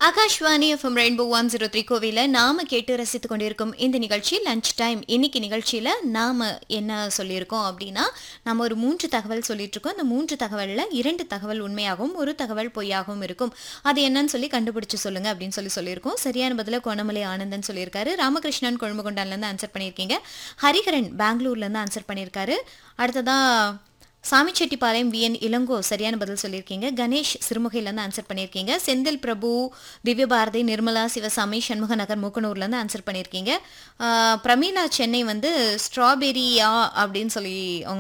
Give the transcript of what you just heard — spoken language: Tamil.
Akashvani FM rainbow one zero three கோவில நாம கேட்டு ரசித்து கொண்டிருக்கும் இந்த நிகழ்ச்சி லஞ்ச் டைம் இன்னைக்கு நிகழ்ச்சியில நாம என்ன சொல்லியிருக்கோம் அப்படின்னா நம்ம ஒரு மூன்று தகவல் சொல்லிட்டு இருக்கோம் அந்த மூன்று தகவல்ல இரண்டு தகவல் உண்மையாகவும் ஒரு தகவல் பொய்யாகவும் இருக்கும் அது என்னன்னு சொல்லி கண்டுபிடிச்சு சொல்லுங்க அப்படின்னு சொல்லி சொல்லியிருக்கோம் சரியான பதில கோணமலை ஆனந்தன் சொல்லியிருக்காரு ராமகிருஷ்ணன் கொழும்புகொண்டான்ல இருந்து ஆன்சர் பண்ணியிருக்கீங்க ஹரிஹரன் பெங்களூர்ல இருந்து ஆன்சர் பண்ணியிருக்காரு அடுத்ததா சாமிச்செட்டிப்பாளையம் விஎன் இளங்கோ சரியான பதில் சொல்லியிருக்கீங்க கணேஷ் சிறுமுகையிலேருந்து ஆன்சர் பண்ணியிருக்கீங்க செந்தில் பிரபு திவ்யபாரதி நிர்மலா சிவசாமி சண்முக நகர் மூக்கனூர்லேருந்து ஆன்சர் பண்ணியிருக்கீங்க ஆஹ் பிரமீளா சென்னை வந்து ஸ்ட்ராபெரியா அப்படின்னு சொல்லி அவங்க